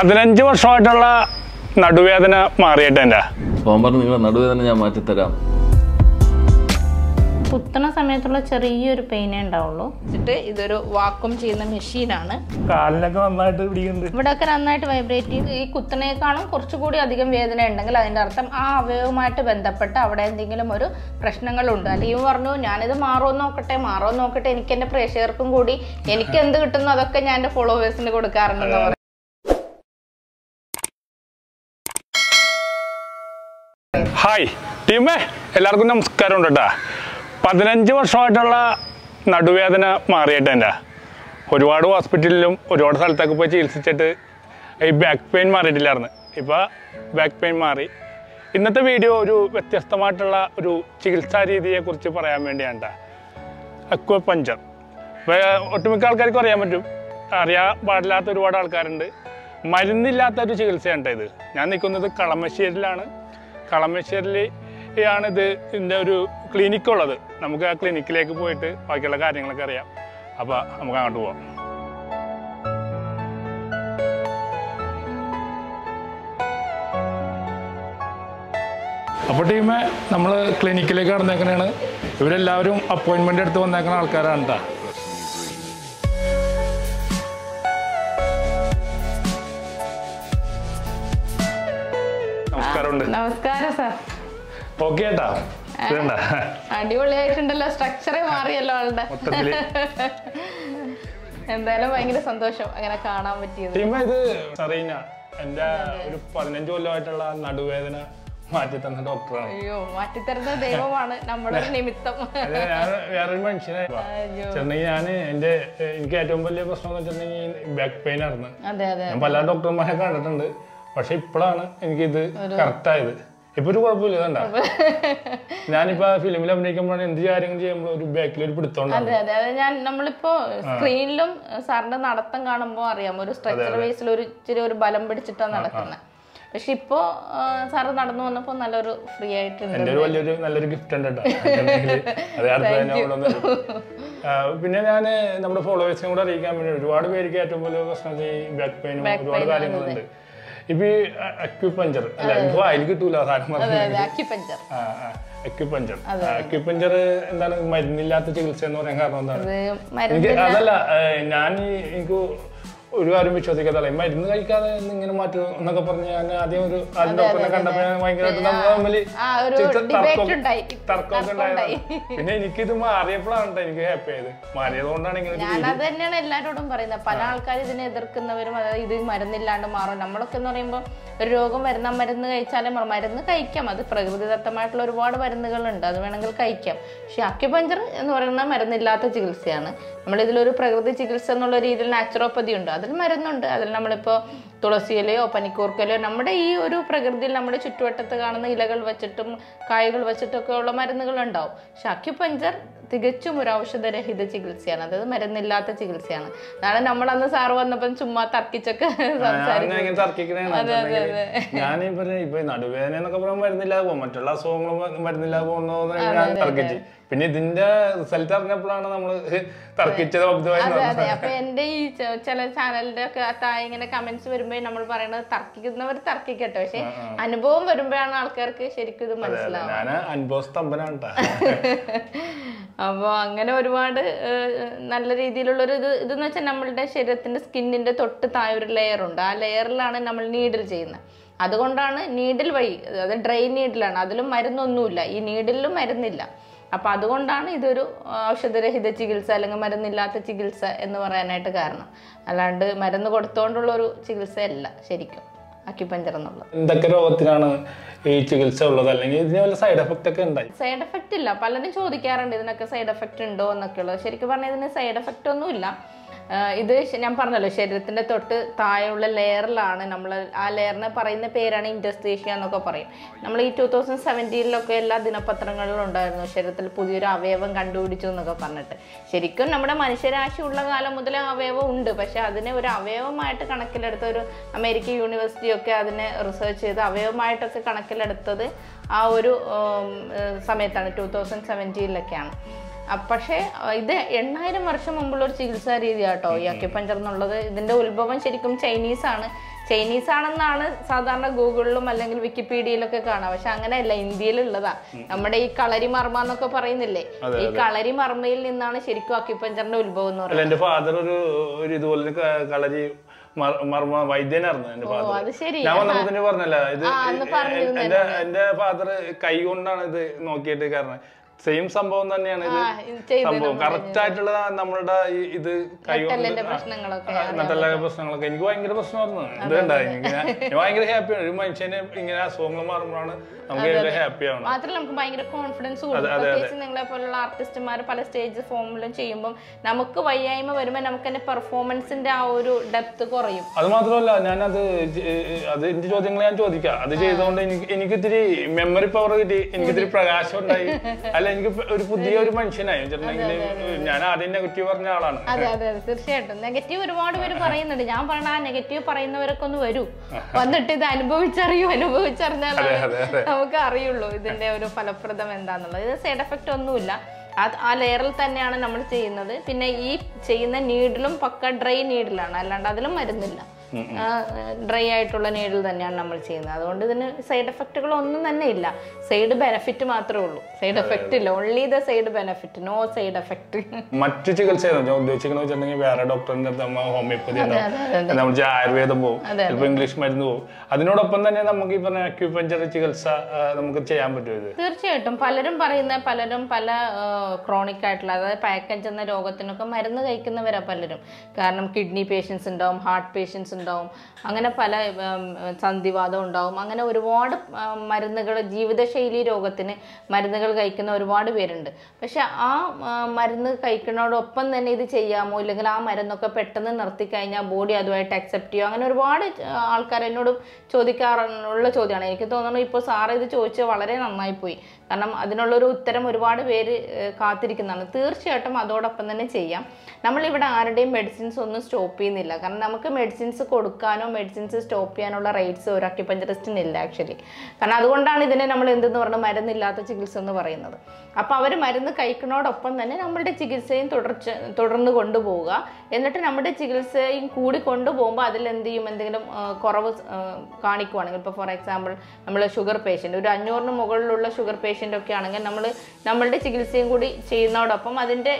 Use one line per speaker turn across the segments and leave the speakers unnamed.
പതിനഞ്ച് വർഷമായിട്ടുള്ള നടുവേദന മാറിയിട്ട് എൻ്റെ
ഓൻ പറഞ്ഞു നിങ്ങളുടെ നടുവേദന ഞാൻ മാറ്റിത്തരാം
കുത്തണ സമയത്തുള്ള ചെറിയൊരു പെയിനേ ഉണ്ടാവുള്ളൂ എന്നിട്ട് ഇതൊരു വാക്വം ചെയ്യുന്ന മെഷീനാണ്
കാലിനൊക്കെ നന്നായിട്ട് പിടിക്കുന്നുണ്ട്
ഇവിടെയൊക്കെ നന്നായിട്ട് വൈബ്രേറ്റ് ചെയ്ത് ഈ കുത്തണേക്കാളും കുറച്ചുകൂടി അധികം വേദന ഉണ്ടെങ്കിൽ അതിൻ്റെ അർത്ഥം ആ അവയവുമായിട്ട് ബന്ധപ്പെട്ട് അവിടെ എന്തെങ്കിലും ഒരു പ്രശ്നങ്ങളുണ്ട് അല്ലെങ്കിൽ പറഞ്ഞു ഞാനിത് മാറുമോ നോക്കട്ടെ മാറുമോ നോക്കട്ടെ എനിക്ക് എൻ്റെ പ്രേക്ഷകർക്കും കൂടി എനിക്ക് എന്ത് കിട്ടുന്നു അതൊക്കെ ഞാൻ എൻ്റെ ഫോളോവേഴ്സിന് കൊടുക്കാറുണ്ടെന്ന് പറയും
ഹായ് ടീമേ എല്ലാവർക്കും നമസ്കാരം ഉണ്ട് കേട്ടാ പതിനഞ്ച് വർഷമായിട്ടുള്ള നടുവേദന മാറിയിട്ട് എൻ്റെ ഒരുപാട് ഹോസ്പിറ്റലിലും ഒരുപാട് സ്ഥലത്തൊക്കെ പോയി ചികിത്സിച്ചിട്ട് ഈ ബാക്ക് പെയിൻ മാറിയിട്ടില്ലായിരുന്നു ഇപ്പോൾ ബാക്ക് പെയിൻ മാറി ഇന്നത്തെ വീഡിയോ ഒരു വ്യത്യസ്തമായിട്ടുള്ള ഒരു ചികിത്സാ രീതിയെക്കുറിച്ച് പറയാൻ വേണ്ടിയാണ് ട്ടാ. അക്വപഞ്ചർ ഒട്ടുമിക്ക ആൾക്കാർക്കും അറിയാൻ പറ്റും അറിയാൻ പാടില്ലാത്ത ഒരുപാട് ആൾക്കാരുണ്ട് മരുന്നില്ലാത്ത ഒരു ചികിത്സയാണ് ട്ടോ ഇത് ഞാൻ നിൽക്കുന്നത് കളമശ്ശേരിയിലാണ് കളമശ്ശേരിയിൽ ആണ് ഇത് ഇതിൻ്റെ ഒരു ക്ലിനിക്ക് ഉള്ളത് നമുക്ക് ആ ക്ലിനിക്കിലേക്ക് പോയിട്ട് ബാക്കിയുള്ള കാര്യങ്ങളൊക്കെ അറിയാം അപ്പോൾ നമുക്ക് അങ്ങോട്ട് പോവാം അപ്പോൾ ടീമെ നമ്മൾ ക്ലിനിക്കിലേക്ക് കടന്നേക്കണേണ് ഇവരെല്ലാവരും അപ്പോയിൻമെൻ്റ് എടുത്ത് വന്നേക്കുന്ന ആൾക്കാരാണ് കേട്ടോ നമസ്കാരമുണ്ട്
നമസ്കാരം സാർ
ഓക്കെ ഏട്ടാ ഇതുണ്ട
അടിപൊളിയായിട്ടുണ്ടല്ലോ സ്ട്രക്ചറേ മാറിയല്ലോ ആളുടെ
മൊത്തത്തില്
എന്തായാലും ഭയങ്കര സന്തോഷം അങ്ങനെ കാണാൻ പറ്റിയത്
ടീമ ഇത് സറീന എൻ്റെ ഒരു പതിനഞ്ച് കൊല്ലമായിട്ടുള്ള നടുവേദന മാറ്റി തന്ന ഡോക്ടറാണ്
അയ്യോ മാറ്റിത്തരുന്ന ദൈവമാണ് നമ്മുടെ ഒരു നിമിത്തം
അത് ഞാൻ വേറൊരു മനുഷ്യനെ
അയ്യോ.
ചെന്നെങ്കിൽ ഞാൻ എൻ്റെ എനിക്ക് ഏറ്റവും വലിയ പ്രശ്നം എന്ന് വെച്ചിട്ടുണ്ടെങ്കിൽ ബാക്ക് പെയിൻ ആയിരുന്നു
അതെ അതെ
ഞാൻ പല ഡോക്ടർമാരെ കണ്ടിട്ടുണ്ട് പക്ഷെ ഇപ്പോഴാണ് എനിക്കിത് കറക്റ്റ് ആയത് ഇപ്പൊ ഒരു കുഴപ്പമില്ല ഇതണ്ട ഞാനിപ്പോ ഫിലിമിൽ അഭിനയിക്കുമ്പോഴാണ് എന്ത് കാര്യങ്ങൾ ചെയ്യുമ്പോൾ ഒരു ബാക്കിൽ ഒരു പിടുത്തോണ്ടാണ്
അതെ അതെ അതെ ഞാൻ നമ്മളിപ്പോ സ്ക്രീനിലും സാറിന്റെ നടത്തം കാണുമ്പോൾ അറിയാം ഒരു സ്ട്രക്ചർ ബേസിൽ ഒരു ഇച്ചിരി ഒരു ബലം പിടിച്ചിട്ടാണ് നടക്കുന്നത് പക്ഷെ ഇപ്പോ സാറ് നടന്നു വന്നപ്പോ നല്ലൊരു ഫ്രീ ആയിട്ടുണ്ട്
എന്റെ ഒരു വലിയൊരു നല്ലൊരു ഗിഫ്റ്റ് ഉണ്ട് കേട്ടോ അത് അടുത്ത തന്നെ അവിടെ ഒന്ന് തരും. ആ, പിന്നെ ഞാൻ നമ്മുടെ ഫോളോവേഴ്സിനെ കൂടെ അറിയിക്കാൻ വേണ്ടി ഒരുപാട് പേർക്ക് ഏറ്റവും വലിയ പ്രശ്നം ഈ ബാക്ക് പെയിനും ഒരുപാട് കാര്യങ്ങളുണ്ട് ഇപ്പൊ ഈ അക്യുപഞ്ചർ അല്ല എനിക്ക് വായിൽ കിട്ടൂല സാധനം
അതെ
പറഞ്ഞു
അതെ അക്യുപഞ്ചർ
അക്യുപഞ്ചർ അക്യുപഞ്ചർ എന്താണ് മരുന്നില്ലാത്ത ചികിത്സ എന്ന് പറയാൻ കാരണം എന്താണ്
അത് മരുന്ന്
എനിക്ക് അതല്ല ഏഹ്, ഞാൻ ഈ- എനിക്ക് ഒരു കാര്യം വിശ്വസിക്കാത്തല്ല ഈ മരുന്ന് കഴിക്കാതെ ഒന്ന് ഇങ്ങനെ മാറ്റും എന്നൊക്കെ പറഞ്ഞ് ഞാൻ ആദ്യം ഒരു ആദ്യം ഡോക്ടറിനെ കണ്ടപ്പോ ഞാൻ ഭയങ്കരമായിട്ട് നമ്മൾ തമ്മിൽ
ആ, ഒരു debate ഉണ്ടായി.
തർക്കമൊക്കെ
തർക്കം ഉണ്ടായി.
ഉണ്ടായിരുന്നു പിന്നെ എനിക്കിത് മാറിയപ്പോഴാണ് ട്ടോ എനിക്ക് ഹാപ്പി ആയത് മാറിയത് കൊണ്ടാണ് ഇങ്ങനെ ഒരു
ഞാൻ അത് തന്നെയാണ് എല്ലാവരോടും പറയുന്നത് പല ആൾക്കാർ ഇതിനെ എതിർക്കുന്നവരും അതായത് ഇത് മരുന്നില്ലാണ്ട് മാറും നമ്മളൊക്കെ എന്ന് പറയുമ്പോൾ ഒരു രോഗം വരുന്ന മരുന്ന് കഴിച്ചാലും മാറും. മരുന്ന് കഴിക്കാം അത് പ്രകൃതിദത്തമായിട്ടുള്ള ഒരുപാട് മരുന്നുകളുണ്ട് അത് വേണമെങ്കിൽ കഴിക്കാം പക്ഷെ അക്യുപഞ്ചർ എന്ന് പറയുന്നത് മരുന്നില്ലാത്ത ചികിത്സയാണ് നമ്മളിതിലൊരു പ്രകൃതി ചികിത്സ എന്നുള്ള രീതിയിൽ നാച്ചുറോപ്പതി ഉണ്ട് അതിൽ മരുന്നുണ്ട് അതിൽ നമ്മളിപ്പോൾ തുളസിയിലയോ പനിക്കൂർക്കലയോ നമ്മുടെ ഈ ഒരു പ്രകൃതിയിൽ നമ്മുടെ ചുറ്റുവട്ടത്ത് കാണുന്ന ഇലകൾ വെച്ചിട്ടും കായകൾ വെച്ചിട്ടൊക്കെ ഉള്ള മരുന്നുകൾ ഉണ്ടാവും പക്ഷെ അക്യുപഞ്ചർ തികച്ചും ഒരു ഔഷധരഹിത ചികിത്സയാണ് അതായത് മരുന്നില്ലാത്ത ചികിത്സയാണ് അതാണ് നമ്മൾ അന്ന് സാറ് വന്നപ്പം ചുമ്മാ തർക്കിച്ചൊക്കെ
ഞാൻ ഇങ്ങനെ തർക്കിക്കണേണ് ഞാൻ ഈ പറഞ്ഞ ഇപ്പൊ ഈ നടുവേദന എന്നൊക്കെ പറയുമ്പോൾ മരുന്നില്ലാതെ പോകും മറ്റുള്ള അസുഖങ്ങൾ മരുന്നില്ലാതെ പോകുന്നോ ഞാൻ തർക്കിച്ച് പിന്നെ ഇതിന്റെ റിസൾട്ട് അറിഞ്ഞപ്പോഴാണ് നമ്മൾ തർക്കിച്ചത് അബ്ദുമായി
അതെ അതെ അപ്പൊ എന്റെ ഈ ചെ- ചില ചാനലിന്റെ ഒക്കെ താഴെ ഇങ്ങനെ കമന്റ്സ് വരുമ്പോ നമ്മൾ പറയുന്നത് തർക്കിക്കുന്നവർ തർക്കിക്കട്ടെ പക്ഷെ അനുഭവം വരുമ്പോഴാണ് ആൾക്കാർക്ക് ശരിക്കും ഇത് മനസ്സിലാവുക
ഞാൻ അനുഭവ സ്തംഭനാണ് ട്ടാ.
അപ്പോൾ അങ്ങനെ ഒരുപാട് ഏഹ്, നല്ല രീതിയിലുള്ള ഒരു ഇത് ഇതെന്ന് വെച്ചാൽ നമ്മളുടെ ശരീരത്തിന്റെ സ്കിന്നിന്റെ തൊട്ട് താഴെ ഒരു ലെയർ ഉണ്ട് ആ ലെയറിലാണ് നമ്മൾ നീഡിൽ ചെയ്യുന്നത് അതുകൊണ്ടാണ് നീഡിൽ വഴി അത് ഡ്രൈ നീഡിലാണ് അതിലും മരുന്നൊന്നുമില്ല ഈ നീഡിലും മരുന്നില്ല അപ്പൊ അതുകൊണ്ടാണ് ഇതൊരു ഔഷധരഹിത ചികിത്സ അല്ലെങ്കിൽ മരുന്നില്ലാത്ത ചികിത്സ എന്ന് പറയാനായിട്ട് കാരണം അല്ലാണ്ട് മരുന്ന് കൊടുത്തോണ്ടുള്ള ഒരു ചികിത്സയല്ല ശരിക്കും അക്യുപഞ്ചർ എന്നുള്ളത്
എന്തൊക്കെ രോഗത്തിനാണ് ഈ ചികിത്സ ഉള്ളത് അല്ലെങ്കിൽ ഇതിന് വല്ല സൈഡ് എഫക്റ്റ് ഒക്കെ ഉണ്ടായി
സൈഡ് എഫക്റ്റ് ഇല്ല പലരും ചോദിക്കാറുണ്ട് ഇതിനൊക്കെ സൈഡ് എഫക്റ്റ് ഉണ്ടോ എന്നൊക്കെ ഉള്ളത് ശരിക്കും പറഞ്ഞാൽ ഇതിന് സൈഡ് എഫക്റ്റ് ഒന്നുമില്ല ആഹ് ഇത് ശ- ഞാൻ പറഞ്ഞല്ലോ ശരീരത്തിന്റെ തൊട്ട് താഴെയുള്ള ലെയറിലാണ് നമ്മൾ ആ ലെയറിനെ പറയുന്ന പേരാണ് ഇൻഡസ്ട്രീഷ്യ എന്നൊക്കെ പറയും നമ്മൾ ഈ ടൂ തൗസൻഡ് സെവൻറ്റീനിലൊക്കെ എല്ലാ ദിനപത്രങ്ങളിലും ഉണ്ടായിരുന്നു ശരീരത്തിൽ പുതിയൊരു അവയവം കണ്ടുപിടിച്ചു എന്നൊക്കെ പറഞ്ഞിട്ട് ശരിക്കും നമ്മുടെ മനുഷ്യരാശി ഉള്ള കാലം മുതലേ അവയവം ഉണ്ട് പക്ഷെ അതിനെ ഒരു അവയവമായിട്ട് കണക്കിലെടുത്ത ഒരു അമേരിക്കൻ യൂണിവേഴ്സിറ്റി ഒക്കെ അതിനെ റിസർച്ച് ചെയ്ത് അവയവമായിട്ടൊക്കെ കണക്കിലെടുത്തത് ആ ഒരു ഉം, ഏഹ് സമയത്താണ് ടൂ തൗസൻഡ് സെവൻറ്റീനിലൊക്കെയാണ് അ- പക്ഷേ അഹ് ഇത് എണ്ണായിരം വർഷം മുമ്പുള്ള ഒരു ചികിത്സാ രീതിയാട്ടോ ഈ അക്യുപഞ്ചർ എന്നുള്ളത് ഇതിന്റെ ഉത്ഭവം ശരിക്കും ചൈനീസ് ആണ് ചൈനീസ് ആണെന്നാണ് സാധാരണ ഗൂഗിളിലും അല്ലെങ്കിൽ വിക്കിപീഡിയയിലൊക്കെ കാണാം പക്ഷെ അങ്ങനെയല്ല ഇന്ത്യയിലുള്ളതാ നമ്മുടെ ഈ കളരി മർമ്മ എന്നൊക്കെ പറയുന്നില്ലേ ഈ കളരി മർമ്മയിൽ നിന്നാണ് ശരിക്കും അക്യുപഞ്ചറിന്റെ ഉത്ഭവം എന്ന് പറയുന്നത്
അല്ല എന്റെ ഫാദർ ഒരു ഒരു ഇതുപോലെ ഒരു ക- കളരി മർ- മർമ്മ വൈദ്യനായിരുന്നു എന്റെ
ഓ
ഫാദർ
അത് ശരി
ഞാൻ വന്നപ്പോ തന്നെ പറഞ്ഞല്ല ഇത്
ആ, അന്ന് പറഞ്ഞിരുന്നു
എന്റെ എന്റെ ഫാദർ കൈ കൊണ്ടാണ് ഇത് നോക്കിയിട്ട് കാരണം സെയിം സംഭവം തന്നെയാണ് ഇത്
ആ, ഇത് ചെയ്ത്
സംഭവം കറക്റ്റ് ആയിട്ടുള്ള നമ്മളുടെ ഈ ഇത് കൈ കൊണ്ട്
നട്ടെല്ലിന്റെ പ്രശ്നങ്ങളൊക്കെ
നട്ടല്ല പ്രശ്നങ്ങളൊക്കെ എനിക്ക് ഭയങ്കര പ്രശ്നമായിരുന്നു ഇതുണ്ടായി ഞാൻ ഭയങ്കര ഹാപ്പിയാണ് ഒരു മനുഷ്യന് ഇങ്ങനെ അസുഖങ്ങൾ മാറുമ്പോഴാണ് നമുക്ക് ഭയങ്കര ഹാപ്പി ആവണം
മാത്രമല്ല നമുക്ക് ഭയങ്കര കോൺഫിഡൻസ് കൂടും പ്രത്യേകിച്ച് നിങ്ങളെ പോലുള്ള ആർട്ടിസ്റ്റുമാർ പല സ്റ്റേജ് ഫോമിലും ചെയ്യുമ്പോൾ നമുക്ക് വയ്യായ്മ വരുമ്പോൾ നമുക്ക് തന്നെ പെർഫോമൻസിന്റെ ആ ഒരു ഡെപ്ത് കുറയും
അത് മാത്രമല്ല ഞാനത് ജ- ഏഹ് അത് എന്റെ ചോദ്യങ്ങൾ ഞാൻ ചോദിക്കാം അത് ചെയ്തുകൊണ്ട് എനിക്ക് എനിക്ക് ഇത്തിരി മെമ്മറി പവർ കിട്ടി എനിക്ക് ഇത്തിരി പ്രകാശം ഉണ്ടായി അല്ല എനിക്ക് ഇപ്പൊ ഒരു പുതിയ ഒരു മനുഷ്യനായി വെച്ചിട്ടുണ്ടെങ്കിൽ ഞാൻ ആദ്യം നെഗറ്റീവ് പറഞ്ഞ ആളാണ്
അതെ അതെ അതെ തീർച്ചയായിട്ടും നെഗറ്റീവ് ഒരുപാട് പേര് പറയുന്നുണ്ട് ഞാൻ പറഞ്ഞ ആ നെഗറ്റീവ് പറയുന്നവരൊക്കെ ഒന്ന് വരൂ വന്നിട്ട് ഇത് അനുഭവിച്ചറിയൂ അനുഭവിച്ചറിഞ്ഞാലാണ്
അതെ, അതെ.
നമുക്ക് അറിയുള്ളൂ ഇതിന്റെ ഒരു ഫലപ്രദം എന്താന്നുള്ളത് ഇത് സൈഡ് എഫക്റ്റ് ഒന്നുമില്ല അത് ആ ലെയറിൽ തന്നെയാണ് നമ്മൾ ചെയ്യുന്നത് പിന്നെ ഈ ചെയ്യുന്ന നീഡിലും പക്ക ഡ്രൈ നീഡിലാണ് അല്ലാണ്ട് അതിലും മരുന്നില്ല ഡ്രൈ ആയിട്ടുള്ള നീഡിൽ തന്നെയാണ് നമ്മൾ ചെയ്യുന്നത് അതുകൊണ്ട് ഇതിന് സൈഡ് എഫക്റ്റുകൾ ഒന്നും തന്നെ ഇല്ല സൈഡ് ബെനിഫിറ്റ് മാത്രമേ ഉള്ളൂ സൈഡ് എഫക്റ്റ് ഇല്ല only the side benefit no side effect
മറ്റു ചികിത്സയാണ് ഞാൻ ഉദ്ദേശിക്കുന്നത് വെച്ചിട്ടുണ്ടെങ്കിൽ വേറെ ഡോക്ടറിന്റെ അടുത്ത് നമ്മൾ ഹോമിയോപ്പതി ഉണ്ടാവും നമ്മൾ ആയുർവേദം പോകും ചിലപ്പോൾ ഇംഗ്ലീഷ് മരുന്ന് പോകും അതിനോടൊപ്പം തന്നെ നമുക്ക് ഈ പറഞ്ഞ അക്യൂപഞ്ചർ ചികിത്സ ആ, നമുക്ക് ചെയ്യാൻ പറ്റും ഇത്
തീർച്ചയായിട്ടും പലരും പറയുന്ന പലരും പല ക്രോണിക് ആയിട്ടുള്ള അതായത് പാക്കഞ്ച് എന്ന രോഗത്തിനൊക്കെ മരുന്ന് കഴിക്കുന്നവരാ പലരും കാരണം കിഡ്നി പേഷ്യൻസ് ഉണ്ടാവും ഹാർട്ട് പേഷ്യൻസ് ഉണ്ടാവും അങ്ങനെ പല ഉം, സന്ധിവാദം ഉണ്ടാവും അങ്ങനെ ഒരുപാട് മരുന്നുകൾ ജീവിതശൈലി രോഗത്തിന് മരുന്നുകൾ കഴിക്കുന്ന ഒരുപാട് പേരുണ്ട് പക്ഷെ ആ ആ, മരുന്ന് കഴിക്കുന്നതോടൊപ്പം തന്നെ ഇത് ചെയ്യാമോ ഇല്ലെങ്കിൽ ആ മരുന്നൊക്കെ പെട്ടെന്ന് നിർത്തി കഴിഞ്ഞാൽ ബോഡി അതുമായിട്ട് അക്സെപ്റ്റ് ചെയ്യോ അങ്ങനെ ഒരുപാട് ആൾക്കാർ എന്നോട് ചോദിക്കാറുള്ള ചോദ്യമാണ് എനിക്ക് തോന്നുന്നു ഇപ്പോൾ സാറ് ഇത് ചോദിച്ചത് വളരെ നന്നായി പോയി കാരണം അതിനുള്ളൊരു ഉത്തരം ഒരുപാട് പേര് ഏഹ്, കാത്തിരിക്കുന്നതാണ് തീർച്ചയായിട്ടും അതോടൊപ്പം തന്നെ ചെയ്യാം നമ്മളിവിടെ ആരുടെയും മെഡിസിൻസ് ഒന്നും സ്റ്റോപ്പ് ചെയ്യുന്നില്ല കാരണം നമുക്ക് മെഡിസിൻസ് കൊടുക്കാനോ മെഡിസിൻസ് സ്റ്റോപ്പ് ചെയ്യാനുള്ള റൈറ്റ്സ് ഒരു അക്യുപഞ്ചറിസ്റ്റിന് ഇല്ല ആക്ച്വലി കാരണം അതുകൊണ്ടാണ് ഇതിനെ നമ്മൾ എന്തെന്ന് പറഞ്ഞാൽ മരുന്നില്ലാത്ത ചികിത്സ എന്ന് പറയുന്നത് അപ്പോൾ അവർ മരുന്ന് കഴിക്കുന്നതോടൊപ്പം തന്നെ നമ്മളുടെ ചികിത്സയും തുടർച്ച തുടർന്ന് കൊണ്ടുപോവുക എന്നിട്ട് നമ്മുടെ ചികിത്സയും കൂടി കൊണ്ടുപോകുമ്പോൾ അതിൽ എന്ത് ചെയ്യും എന്തെങ്കിലും ആ, കുറവ് ആ, കാണിക്കുവാണെങ്കിൽ ഇപ്പോൾ ഫോർ എക്സാമ്പിൾ നമ്മൾ ഷുഗർ പേഷ്യൻ്റ് ഒരു അഞ്ഞൂറിന് മുകളിലുള്ള ഷുഗർ പേഷ്യൻ്റ് ഒക്കെ ആണെങ്കിൽ നമ്മൾ നമ്മളുടെ ചികിത്സയും കൂടി ചെയ്യുന്നതോടൊപ്പം അതിൻ്റെ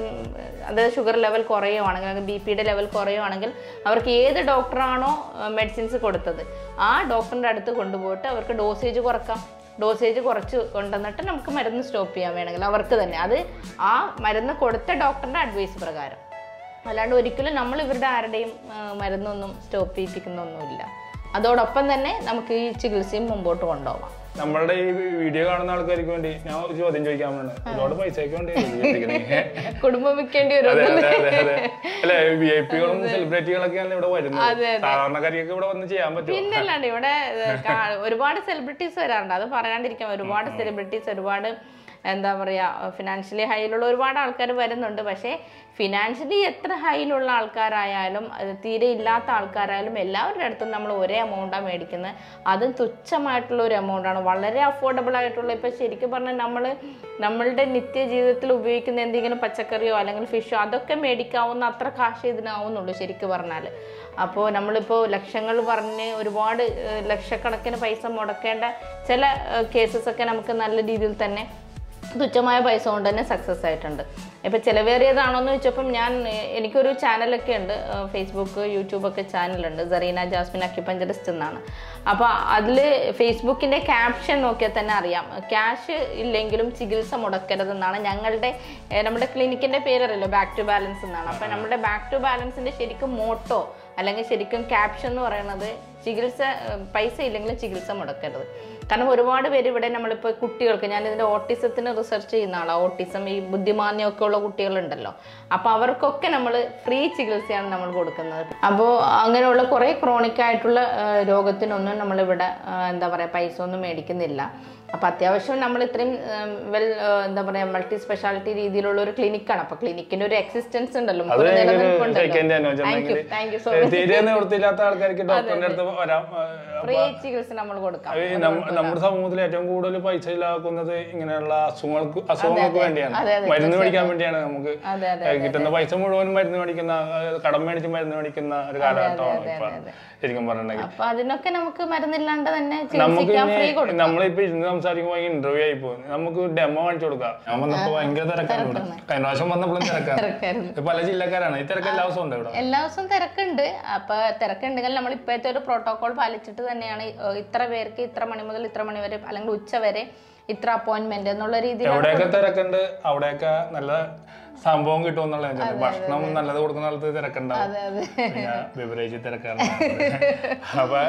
അതായത് ഷുഗർ ലെവൽ കുറയുവാണെങ്കിൽ അല്ലെങ്കിൽ ബി പിയുടെ ലെവൽ കുറയുവാണെങ്കിൽ അവർക്ക് ഏത് ഡോക്ടറാണോ മെഡിസിൻസ് കൊടുത്തത് ആ ഡോക്ടറിൻ്റെ അടുത്ത് കൊണ്ടുപോയിട്ട് അവർക്ക് ഡോസേജ് കുറക്കാം ഡോസേജ് കുറച്ച് കൊണ്ടുവന്നിട്ട് നമുക്ക് മരുന്ന് സ്റ്റോപ്പ് ചെയ്യാൻ വേണമെങ്കിൽ അവർക്ക് തന്നെ അത് ആ മരുന്ന് കൊടുത്ത ഡോക്ടറിൻ്റെ അഡ്വൈസ് പ്രകാരം അല്ലാണ്ട് ഒരിക്കലും നമ്മൾ ഇവരുടെ ആരുടെയും ആ, മരുന്നൊന്നും സ്റ്റോപ്പ് ചെയ്യിപ്പിക്കുന്നൊന്നുമില്ല അതോടൊപ്പം തന്നെ നമുക്ക് ഈ ചികിത്സയും മുമ്പോട്ട് കൊണ്ടുപോകാം
നമ്മളുടെ ഈ വീഡിയോ കാണുന്ന ആൾക്കാർക്ക് വേണ്ടി ഞാൻ ഒരു ചോദ്യം ചോദിക്കാൻ വേണ്ടി ഒരുപാട് പൈസയ്ക്ക് വേണ്ടി ചോദിക്കണേ
കുടുംബം വിൽക്കേണ്ടി വരും
അതെ അതെ അതെ അതെ അല്ലെ വി ഐ പികളും സെലിബ്രിറ്റികളൊക്കെയാണ് ഇവിടെ വരുന്നത് സാധാരണക്കാരിയൊക്കെ ഇവിടെ വന്ന് ചെയ്യാൻ പറ്റും
പിന്നല്ലാണ്ട് ഇവിടെ ഏഹ്, കാ- ഒരുപാട് സെലിബ്രിറ്റീസ് വരാറുണ്ട് അത് പറയാണ്ടിരിക്കാം ഒരുപാട് സെലിബ്രിറ്റീസ് ഒരുപാട് എന്താ പറയുക ഫിനാൻഷ്യലി ഹൈയിലുള്ള ഒരുപാട് ആൾക്കാർ വരുന്നുണ്ട് പക്ഷേ ഫിനാൻഷ്യലി എത്ര ഹൈയിലുള്ള ആൾക്കാരായാലും അത് തീരെ ഇല്ലാത്ത ആൾക്കാരായാലും എല്ലാവരുടെ അടുത്തും നമ്മൾ ഒരേ എമൗണ്ടാണ് മേടിക്കുന്നത് അതും തുച്ഛമായിട്ടുള്ള ഒരു എമൗണ്ടാണ് വളരെ അഫോർഡബിൾ ആയിട്ടുള്ള ഇപ്പോൾ ശരിക്കും പറഞ്ഞാൽ നമ്മൾ നമ്മളുടെ നിത്യജീവിതത്തിൽ ഉപയോഗിക്കുന്ന എന്തെങ്കിലും പച്ചക്കറിയോ അല്ലെങ്കിൽ ഫിഷോ അതൊക്കെ മേടിക്കാവുന്ന അത്ര കാശ് ഇതിനാവുന്നുള്ളൂ ശരിക്കും പറഞ്ഞാൽ അപ്പോൾ നമ്മളിപ്പോൾ ലക്ഷങ്ങൾ പറഞ്ഞ് ഒരുപാട് ഏഹ്, ലക്ഷക്കണക്കിന് പൈസ മുടക്കേണ്ട ചില കേസസ് ഒക്കെ നമുക്ക് നല്ല രീതിയിൽ തന്നെ തുച്ഛമായ പൈസ കൊണ്ട് തന്നെ സക്സസ് ആയിട്ടുണ്ട് ഇപ്പം ചിലവേറിയതാണോ എന്ന് വെച്ചപ്പം ഞാൻ ഏഹ്, എനിക്കൊരു ചാനലൊക്കെ ഉണ്ട് ഏഹ്, ഫേസ്ബുക്ക് യൂട്യൂബൊക്കെ ചാനലുണ്ട് സെറീന ജാസ്മിൻ അക്യുപഞ്ചറിസ്റ്റ് എന്നാണ് അപ്പോൾ അതിൽ ഫേസ്ബുക്കിൻ്റെ ക്യാപ്ഷൻ നോക്കിയാൽ തന്നെ അറിയാം ക്യാഷ് ഇല്ലെങ്കിലും ചികിത്സ മുടക്കരുതെന്നാണ് ഞങ്ങളുടെ ഏഹ്, നമ്മുടെ ക്ലിനിക്കിൻ്റെ പേരറിയല്ലോ ബാക്ക് ടു ബാലൻസ് എന്നാണ് അപ്പോൾ നമ്മുടെ ബാക്ക് ടു ബാലൻസിൻ്റെ ശരിക്കും മോട്ടോ അല്ലെങ്കിൽ ശരിക്കും ക്യാപ്ഷൻ എന്ന് പറയുന്നത് ചികിത്സ ഏഹ്, പൈസ ഇല്ലെങ്കിലും ചികിത്സ മുടക്കരുത് കാരണം ഒരുപാട് പേര് ഇവിടെ നമ്മളിപ്പോൾ കുട്ടികൾക്ക് ഞാൻ ഇതിൻ്റെ ഓട്ടിസത്തിന് റിസർച്ച് ചെയ്യുന്ന ആളാണ് ഓട്ടിസം ഈ ബുദ്ധിമാന്യമൊക്കെ ഉള്ള കുട്ടികളുണ്ടല്ലോ അപ്പോൾ അവർക്കൊക്കെ നമ്മൾ ഫ്രീ ചികിത്സയാണ് നമ്മൾ കൊടുക്കുന്നത് അപ്പോൾ അങ്ങനെയുള്ള കുറേ ക്രോണിക് ആയിട്ടുള്ള ആ, രോഗത്തിനൊന്നും നമ്മളിവിടെ ആ, എന്താ പറയുക പൈസ ഒന്നും മേടിക്കുന്നില്ല അപ്പോൾ അത്യാവശ്യം നമ്മൾ ഇത്രയും വെൽ എന്താ പറയുക മൾട്ടി സ്പെഷ്യാലിറ്റി രീതിയിലുള്ള ഒരു ക്ലിനിക്കാണ് അപ്പോൾ ക്ലിനിക്കിൻ്റെ ഒരു എക്സിസ്റ്റൻസ് ഉണ്ടല്ലോ
അത്
ഒരു
എനിക്കൊരു
നിലനിൽപ്പുണ്ടല്ലോ.
സെക്കൻഡ് തന്നെ
Thank you, thank you so
വെച്ചിട്ടുണ്ടെങ്കിൽ
much.
തീരെ നിവൃത്തിയില്ലാത്ത ആൾക്കാർക്ക് ഡോക്ടറിന്റെ അടുത്ത് വരാം ആ,
ഫ്രീ ചികിത്സ നമ്മൾ കൊടുക്കാം
അത് ഈ നമ്മ- നമ്മുടെ സമൂഹത്തിൽ ഏറ്റവും കൂടുതൽ പൈസ ഇല്ലാക്കുന്നത് ഇങ്ങനെയുള്ള അസുഖങ്ങൾക്ക് അസുഖങ്ങൾക്ക് വേണ്ടിയാണ്
അതെ, അതെ,
മരുന്ന് മേടിക്കാൻ വേണ്ടിയാണ് നമുക്ക്
അതെ അതെ
ഏ, കിട്ടുന്ന പൈസ മുഴുവൻ മരുന്ന് മേടിക്കുന്ന ആ, കടം മേടിച്ച് മരുന്ന് മേടിക്കുന്ന ഒരു കാലഘട്ടമാണ്
അതെ,
ഇപ്പൊ
അതെ,
ശരിക്കും പറഞ്ഞിട്ടുണ്ടെങ്കിൽ
അപ്പൊ അതിനൊക്കെ നമുക്ക് മരുന്നില്ലാണ്ട് തന്നെ
നമുക്ക്
ചികിത്സിക്കാൻ ഫ്രീ
ഇനി
കൊടുക്കും
നമ്മളിപ്പോ ഇരുന്ന് സംസാരിക്കുമ്പോൾ ഇന്റർവ്യൂ ആയി പോകും നമുക്ക് ഡെമോ കാണിച്ചു കൊടുക്കാം ഞാൻ വന്നപ്പോ ഭയങ്കര തിരക്കാണ് ഇവിടെ കഴിഞ്ഞ പ്രാവശ്യം വന്നപ്പോഴും തിരക്കാണ്
തിരക്കായിരുന്നു.
ഇത് പല ജില്ലക്കാരാണ് ഈ തിരക്ക് എല്ലാ ദിവസവും ഉണ്ട് ഇവിടെ
എല്ലാ ദിവസവും തിരക്കുണ്ട് അപ്പൊ തിരക്കുണ്ടെങ്കിൽ നമ്മൾ ഇപ്പോഴത്തെ ഒരു പ്രോട്ടോകോൾ പാലിച്ചിട്ട് തന്നെയാണ് ഈ, ഏഹ്, ഇത്ര പേർക്ക് ഇത്ര മണി മുതൽ ഇത്ര മണി വരെ അല്ലെങ്കിൽ ഉച്ച വരെ ഇത്ര അപ്പോയിന്റ്മെന്റ് എന്നുള്ള രീതിയിൽ
എവിടെയൊക്കെ തിരക്കുണ്ട് അവിടെയൊക്കെ നല്ല സംഭവം കിട്ടുമെന്നുള്ള ഭക്ഷണം നല്ലത് കൊടുക്കുന്ന സ്ഥലത്ത് തിരക്കുണ്ടാവും
അതെ അതെ
പിന്നെ ബിവറേജ് തിരക്കാണ് അപ്പൊ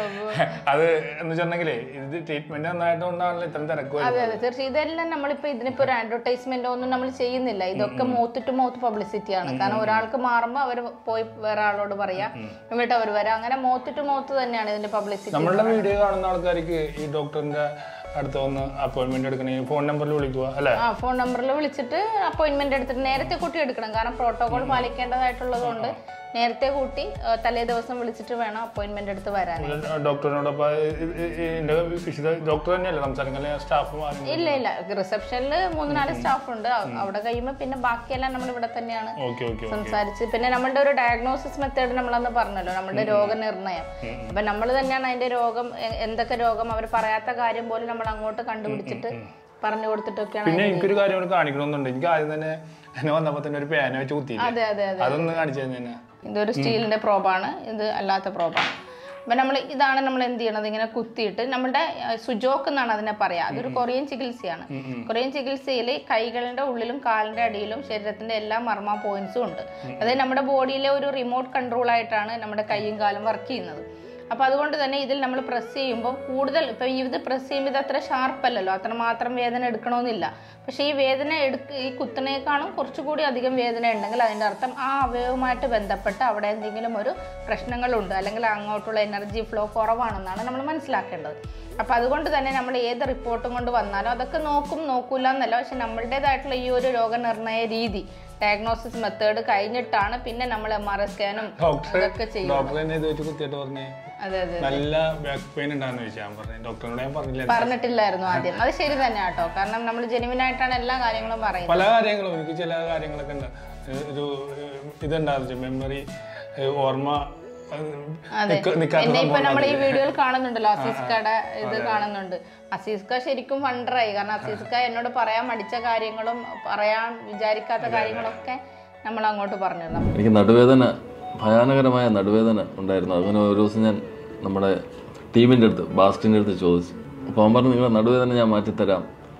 അത് എന്ന് വെച്ചിട്ടുണ്ടെങ്കിലേ ഇത് ട്രീറ്റ്മെന്റ് നന്നായിട്ട് കൊണ്ടാണല്ലോ ഇത്രയും തിരക്ക് വരുന്നത്
അതെ അതെ തീർച്ചയായും ഇതെല്ലാം നമ്മളിപ്പോ ഇതിനിപ്പോ ഒരു അഡ്വർടൈസ്മെന്റ് ഒന്നും നമ്മൾ ചെയ്യുന്നില്ല ഇതൊക്കെ മൗത്ത് ടു മൗത്ത് പബ്ലിസിറ്റി ആണ് കാരണം ഒരാൾക്ക് മാറുമ്പോൾ അവർ പോയി വേറെ ആളോട് പറയാ എന്നിട്ട് അവർ വരാം അങ്ങനെ മൗത്ത് ടു മൗത്ത് തന്നെയാണ് ഇതിന്റെ പബ്ലിസിറ്റി
നമ്മളുടെ വീഡിയോ കാണുന്ന ആൾക്കാർക്ക് ഈ ഡോക്ടറിന്റെ അടുത്ത് വന്ന് അപ്പോയിന്റ്മെന്റ് എടുക്കണേ ഫോൺ നമ്പറിൽ വിളിക്കുക അല്ലെ
ആ ഫോൺ നമ്പറിൽ വിളിച്ചിട്ട് അപ്പോയിന്റ്മെന്റ് എടുത്തിട്ട് നേരത്തെ കൂട്ടി എടുക്കണം കാരണം പ്രോട്ടോകോൾ പാലിക്കേണ്ടതായിട്ടുള്ളത് കൊണ്ട് നേരത്തെ കൂട്ടി ആ, തലേ ദിവസം വിളിച്ചിട്ട് വേണം അപ്പോയിന്റ്മെന്റ് എടുത്ത് വരാൻ
ഡോക്ടറിനോടൊപ്പം എന്റെ വിശുദ്ധ ഡോക്ടർ തന്നെയല്ലേ സംസാരിക്കാൻ സ്റ്റാഫ് മാറി
ഇല്ല ഇല്ല റിസപ്ഷനിൽ മൂന്ന് നാല് സ്റ്റാഫ് ഉണ്ട് അ- അവിടെ കഴിയുമ്പോൾ പിന്നെ ബാക്കിയെല്ലാം നമ്മൾ ഇവിടെ തന്നെയാണ്
ഓക്കെ ഓക്കെ
സംസാരിച്ച് പിന്നെ നമ്മളുടെ ഒരു ഡയഗ്നോസിസ് മെത്തേഡ് നമ്മളന്ന് പറഞ്ഞല്ലോ നമ്മുടെ രോഗനിർണയം അപ്പൊ നമ്മൾ തന്നെയാണ് അതിന്റെ രോഗം എ- എന്തൊക്കെ രോഗം അവർ പറയാത്ത കാര്യം പോലും നമ്മൾ അങ്ങോട്ട് കണ്ടുപിടിച്ചിട്ട് പറഞ്ഞു കൊടുത്തിട്ടൊക്കെയാണ്
പിന്നെ എനിക്കൊരു കാര്യം കൂടി കാണിക്കണമെന്നുണ്ട് എനിക്ക് ആദ്യം തന്നെ എന്നെ വന്നപ്പോ തന്നെ ഒരു പേന വെച്ച് കുത്തിയില്ല
അതെ അതെ അതെ
അതൊന്ന് കാണിച്ചു തന്നെ
ഇതൊരു സ്റ്റീലിന്റെ പ്രോബാണ് ഇത് അല്ലാത്ത പ്രോബാണ് അപ്പം നമ്മൾ ഇതാണ് നമ്മൾ എന്ത് ചെയ്യണത് ഇങ്ങനെ കുത്തിയിട്ട് നമ്മുടെ അഹ്, സുജോക്ക് എന്നാണ് അതിനെ പറയാ അതൊരു കൊറിയൻ ചികിത്സയാണ് കൊറിയൻ ചികിത്സയിൽ കൈകളുടെ ഉള്ളിലും കാലിന്റെ അടിയിലും ശരീരത്തിന്റെ എല്ലാ മർമ്മ പോയിന്റ്സും ഉണ്ട് അതായത് നമ്മുടെ ബോഡിയിലെ ഒരു റിമോട്ട് കൺട്രോൾ ആയിട്ടാണ് നമ്മുടെ കൈയും കാലും വർക്ക് ചെയ്യുന്നത് അപ്പോൾ അതുകൊണ്ട് തന്നെ ഇതിൽ നമ്മൾ പ്രസ് ചെയ്യുമ്പോൾ കൂടുതൽ ഇപ്പോൾ ഇത് പ്രസ് ചെയ്യുമ്പോൾ ഇത് അത്ര ഷാർപ്പല്ലല്ലോ അത്രമാത്രം വേദന എടുക്കണമെന്നില്ല പക്ഷേ ഈ വേദന എടുക്ക ഈ കുത്തനേക്കാളും കുറച്ചുകൂടി അധികം വേദന ഉണ്ടെങ്കിൽ അതിൻ്റെ അർത്ഥം ആ അവയവുമായിട്ട് ബന്ധപ്പെട്ട് അവിടെ എന്തെങ്കിലും ഒരു പ്രശ്നങ്ങളുണ്ട് അല്ലെങ്കിൽ അങ്ങോട്ടുള്ള എനർജി ഫ്ലോ കുറവാണെന്നാണ് നമ്മൾ മനസ്സിലാക്കേണ്ടത് അപ്പോൾ അതുകൊണ്ട് തന്നെ നമ്മൾ ഏത് റിപ്പോർട്ടും കൊണ്ട് വന്നാലും അതൊക്കെ നോക്കും നോക്കൂല എന്നല്ല പക്ഷെ നമ്മളുടേതായിട്ടുള്ള ഈ ഒരു രോഗനിർണയ രീതി ഡയഗ്നോസിസ് മെത്തേഡ് കഴിഞ്ഞിട്ടാണ് പിന്നെ നമ്മൾ എം ആർ ഐ സ്കാനും
ഡോക്ടർ
അതൊക്കെ ചെയ്യും
ഡോക്ടർ എന്നെ ഇത് വെച്ച് കുത്തിയിട്ട് പറഞ്ഞേ
അതെ അതെ
നല്ല ബാക്ക് പെയിൻ ഉണ്ടാന്ന് ചോദിച്ചാൽ ഞാൻ പറഞ്ഞു ഡോക്ടറിനോട് ഞാൻ പറഞ്ഞില്ല
പറഞ്ഞിട്ടില്ലായിരുന്നു ആദ്യം അത് ശരി തന്നെ കേട്ടോ കാരണം നമ്മൾ ജെനുവിൻ ആയിട്ടാണ് എല്ലാ കാര്യങ്ങളും പറയുന്നത്
പല കാര്യങ്ങളും എനിക്ക് ചില കാര്യങ്ങളൊക്കെ ഉണ്ട് ഏഹ് ഒരു ഏഹ് ഇതുണ്ടായിരുന്നു മെമ്മറി ഓർമ്മ ഏഹ്
അതെ
നിക്ക- നിക്കാത്ത
എന്നെ ഇപ്പൊ
സംഭവം
നമ്മൾ ഈ വീഡിയോയിൽ കാണുന്നുണ്ടല്ലോ അസീസ്കയുടെ ഇത് കാണുന്നുണ്ട് അസീസ്ക ശരിക്കും വണ്ടറായി കാരണം അസീസ്ക എന്നോട് പറയാൻ മടിച്ച കാര്യങ്ങളും പറയാൻ വിചാരിക്കാത്ത കാര്യങ്ങളൊക്കെ നമ്മൾ അങ്ങോട്ട് പറഞ്ഞിരുന്നു
എനിക്ക് നടുവേദന ഭയാനകരമായ നടുവേദന ഉണ്ടായിരുന്നു അങ്ങനെ ഒരു ദിവസം ഞാൻ നമ്മുടെ ടീമിൻ്റെ അടുത്ത് ബാസ്റ്റിൻ്റെ അടുത്ത് ചോദിച്ചു അപ്പോൾ അവൻ പറഞ്ഞു നിങ്ങളെ നടുവേദന ഞാൻ മാറ്റിത്തരാം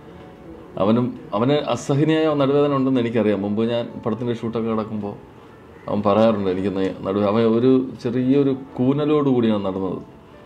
അവനും അവന് അസഹനീയമായ നടുവേദന ഉണ്ടെന്ന് എനിക്കറിയാം മുമ്പ് ഞാൻ പടത്തിൻ്റെ ഷൂട്ടൊക്കെ കിടക്കുമ്പോൾ അവൻ പറയാറുണ്ട് എനിക്ക് നെ- നടുവേ അവൻ ഒരു ചെറിയൊരു കൂനലോട് കൂടിയാണ് നടന്നത്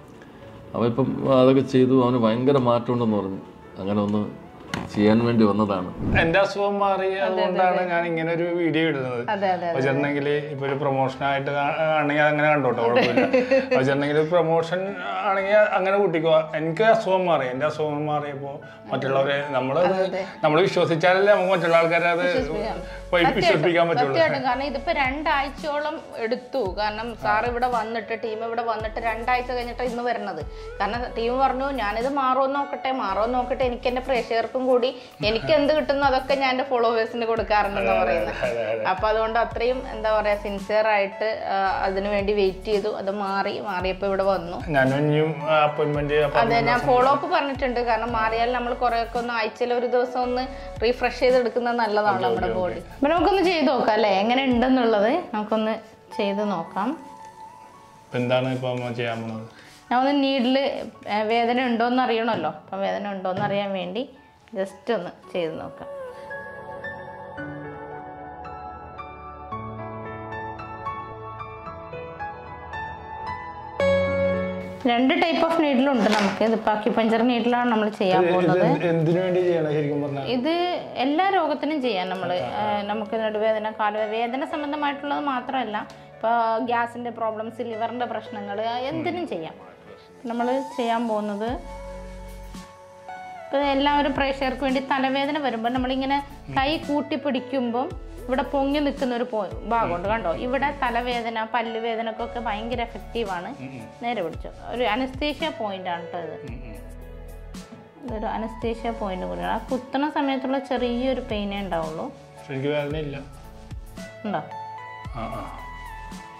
അവൻ ഇപ്പം അതൊക്കെ ചെയ്തു അവന് ഭയങ്കര മാറ്റമുണ്ടെന്ന് പറഞ്ഞു അങ്ങനെ ഒന്ന് ചെയ്യാൻ വേണ്ടി വന്നതാണ്
എന്റെ അസുഖം മാറി അതുകൊണ്ടാണ് ഞാൻ ഇങ്ങനെ ഒരു വീഡിയോ ഇടുന്നത്
അതെ അതെ
വെച്ചിട്ടുണ്ടെങ്കിൽ ഇപ്പൊ ഒരു പ്രൊമോഷൻ ആയിട്ട് കാ- ആണെങ്കിൽ അങ്ങനെ കണ്ടോട്ടോ കുഴപ്പമില്ല വെച്ചിട്ടുണ്ടെങ്കിൽ പ്രൊമോഷൻ ആണെങ്കിൽ അങ്ങനെ കൂട്ടിക്കോ എനിക്ക് അസുഖം മാറി എന്റെ അസുഖം മാറിയപ്പോ മറ്റുള്ളവരെ നമ്മളത് നമ്മൾ വിശ്വസിച്ചാലല്ലേ നമുക്ക് മറ്റുള്ള ആൾക്കാരെ അത് പോയി വിശ്വസിപ്പിക്കാൻ പറ്റുള്ളൂ
സത്യമായിട്ടും കാരണം ഇതിപ്പോ രണ്ടാഴ്ചയോളം എടുത്തു കാരണം സാർ ഇവിടെ വന്നിട്ട് ടീം ഇവിടെ വന്നിട്ട് രണ്ടാഴ്ച കഴിഞ്ഞിട്ട് ഇന്ന് വരുന്നത് കാരണം ടീം പറഞ്ഞു ഞാനിത് മാറോ നോക്കട്ടെ മാറോ നോക്കട്ടെ എനിക്ക് എന്റെ പ്രേക്ഷകർക്കും കൂടി എനിക്ക് എന്ത് കിട്ടുന്നു അതൊക്കെ ഞാൻ എന്റെ ഫോളോവേഴ്സിന് കൊടുക്കാറുണ്ടെന്ന് പറയുന്നത് അപ്പൊ അതുകൊണ്ട് അത്രയും എന്താ പറയാ സിൻസിയർ ആയിട്ട് ആ, അതിനു വേണ്ടി വെയിറ്റ് ചെയ്തു അത് മാറി മാറിയപ്പോ ഇവിടെ വന്നു
ഞാനും ഇനിയും അപ്പോയിന്റ്മെന്റ്
അതെ ഞാൻ ഫോളോ അപ്പ് പറഞ്ഞിട്ടുണ്ട് കാരണം മാറിയാൽ നമ്മൾ കുറെയൊക്കെ ഒന്ന് ആഴ്ചയിൽ ഒരു ദിവസം ഒന്ന് റീഫ്രഷ് ചെയ്തെടുക്കുന്നത് നല്ലതാണ് നമ്മുടെ ബോഡി അപ്പൊ നമുക്കൊന്ന് ചെയ്ത് നോക്കാം അല്ലേ എങ്ങനെ ഉണ്ടെന്നുള്ളത് നമുക്കൊന്ന് ചെയ്ത് നോക്കാം
എന്താണ് ഇപ്പൊ അമ്മ ചെയ്യാൻ പോകുന്നത്
ഞാൻ ഒന്ന് നീഡിൽ വേദന ഉണ്ടോയെന്ന് അറിയണമല്ലോ അപ്പം വേദന ഉണ്ടോയെന്ന് അറിയാൻ വേണ്ടി ജസ്റ്റ് ഒന്ന് ചെയ്ത് നോക്കാം രണ്ട് ടൈപ്പ് ഓഫ് നീഡിലുണ്ട് നമുക്ക് ഇതിപ്പോൾ അക്യുപഞ്ചർ നീഡിലാണ് നമ്മൾ ചെയ്യാൻ
ഇത്
പോകുന്നത്
എന്ത്- എന്തിനു വേണ്ടി ചെയ്യണം ശരിക്കും പറഞ്ഞാൽ
ഇത് എല്ലാ രോഗത്തിനും ചെയ്യാം നമ്മൾ നമുക്ക് നടുവേദന കാലുവേദന വേദന സംബന്ധമായിട്ടുള്ളത് മാത്രമല്ല ഇപ്പോൾ ഗ്യാസിൻ്റെ പ്രോബ്ലംസ് ലിവറിൻ്റെ പ്രശ്നങ്ങൾ എന്തിനും ചെയ്യാം നമ്മൾ ചെയ്യാൻ പോകുന്നത് ഇപ്പോൾ എല്ലാവരും പ്രേക്ഷകർക്ക് വേണ്ടി തലവേദന വരുമ്പോൾ നമ്മളിങ്ങനെ കൈ കൂട്ടി പിടിക്കുമ്പം ഇവിടെ പൊങ്ങി നിൽക്കുന്ന ഒരു പോ ഭാഗമുണ്ട് കണ്ടോ ഇവിടെ തലവേദന പല്ലുവേദനക്കൊക്കെ ഭയങ്കര എഫക്റ്റീവാണ് നേരെ പിടിച്ചു ഒരു അനസ്തേഷ്യ പോയിന്റ് ആണ് കേട്ടോ ഇത് ഇതൊരു അനസ്തേഷ്യ പോയിന്റ് കൂടിയാണ് ആ കുത്തണ സമയത്തുള്ള ചെറിയൊരു പെയിനേ ഉണ്ടാവുള്ളൂ
ശരിക്കും വേദന ഇല്ല
ഉണ്ടോ
ആ ആ